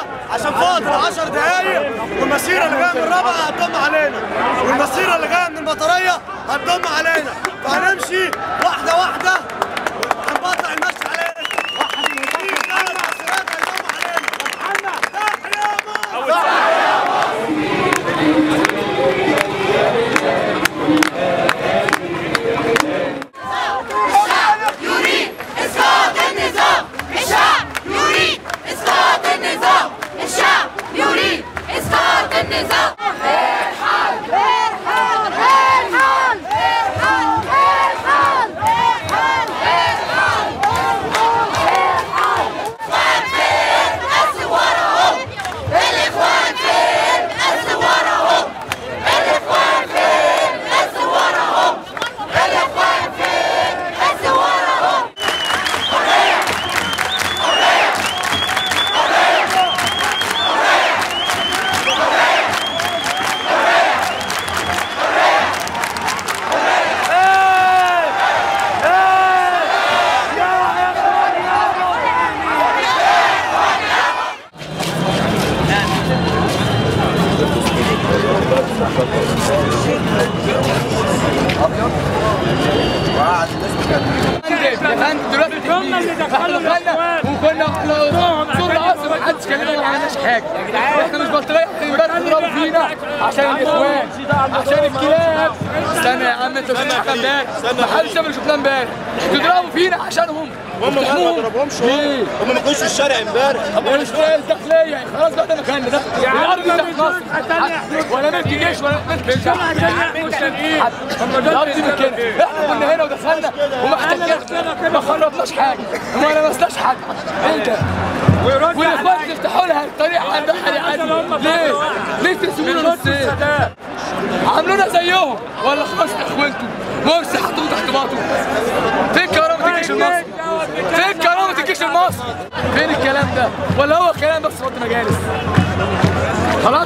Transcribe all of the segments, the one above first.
عشان فاضل 10 دقايق والمسيره اللي جايه من الرابعه هتضم علينا والمسيره اللي جايه من البطاريه هتضم علينا فهنمشي واحده واحده هنبطئ المشي علينا في ثلاث مسيرات هيضم علينا تحيا مصر يريد اسقاط النظام الشعب يريد اسقاط النظام الشعب يريد اسقاط النظام ارحل ارحل ارحل ارحل ارحل ارحل الاخوان فين بس وراهم الاخوان فين بس وراهم الاخوان فين بس وراهم الاخوان فين بس وراهم يا فندم دلوقتي هم اللي دخلوا الاخوان وكنا طول العصر ما حدش كلمنا ما عملناش حاجه احنا مش بطاريه امبارح بيضربوا فينا عشان الاخوان عشان الكلاب استنى يا عم انت مش شفنا امبارح ما حدش شاف اللي شفناه امبارح بيضربوا فينا عشانهم هم ما بتحموهم. ضربهمش ليه؟ هم ما كانوش في الشارع امبارح مش الداخليه خلاص بقى ده مكاننا ده الارض بتاعت مصر ولا ملك جيش ولا ملك الشعب الارض دي ملكنا احنا كنا هنا ودخلنا وما احتكنا ما خربناش حاجه وما لمسناش حاجه ايه ده؟ والاخوان تفتحوا لها الطريق عند حالي عادي ليه؟ ليه تسيبونا نصين؟ عاملونا زيهم ولا خلاص اخوانكم مرسي حطوه تحت باطه فين كرامة الجيش المصري؟ فين كرامة الجيش المصري؟ فين الكلام ده؟ ولا هو كلام بس رد مجالس؟ خلاص؟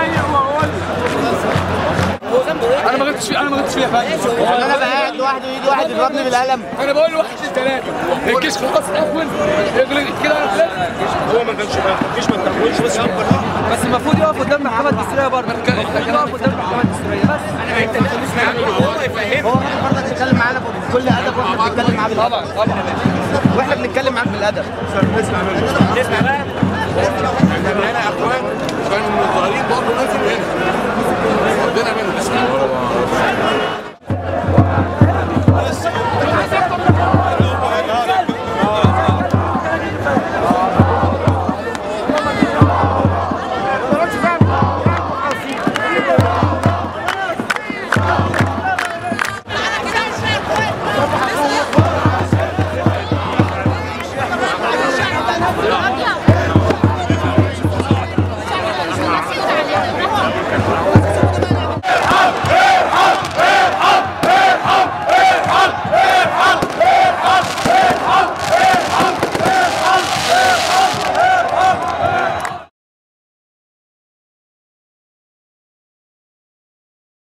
انا ما غلطتش فيه انا ما غلطتش فيه يا فندم انا بقى قاعد لوحدي ويجي واحد يضربني بالقلم انا بقول واحد اثنين ثلاثه الجيش خلاص اخون يغلق كده انا فلان هو ما كانش مفيش ما تكونش بس يكبر بس المفروض يقف قدام محمد دستوريه برضه المفروض يقف قدام محمد دستوريه بس انا انت مش هو يفهمني هو برضه بيتكلم معانا بكل ادب واحنا بنتكلم معاه بالادب طبعا طبعا واحنا بنتكلم معاك بالادب اسمع منه اسمع بقى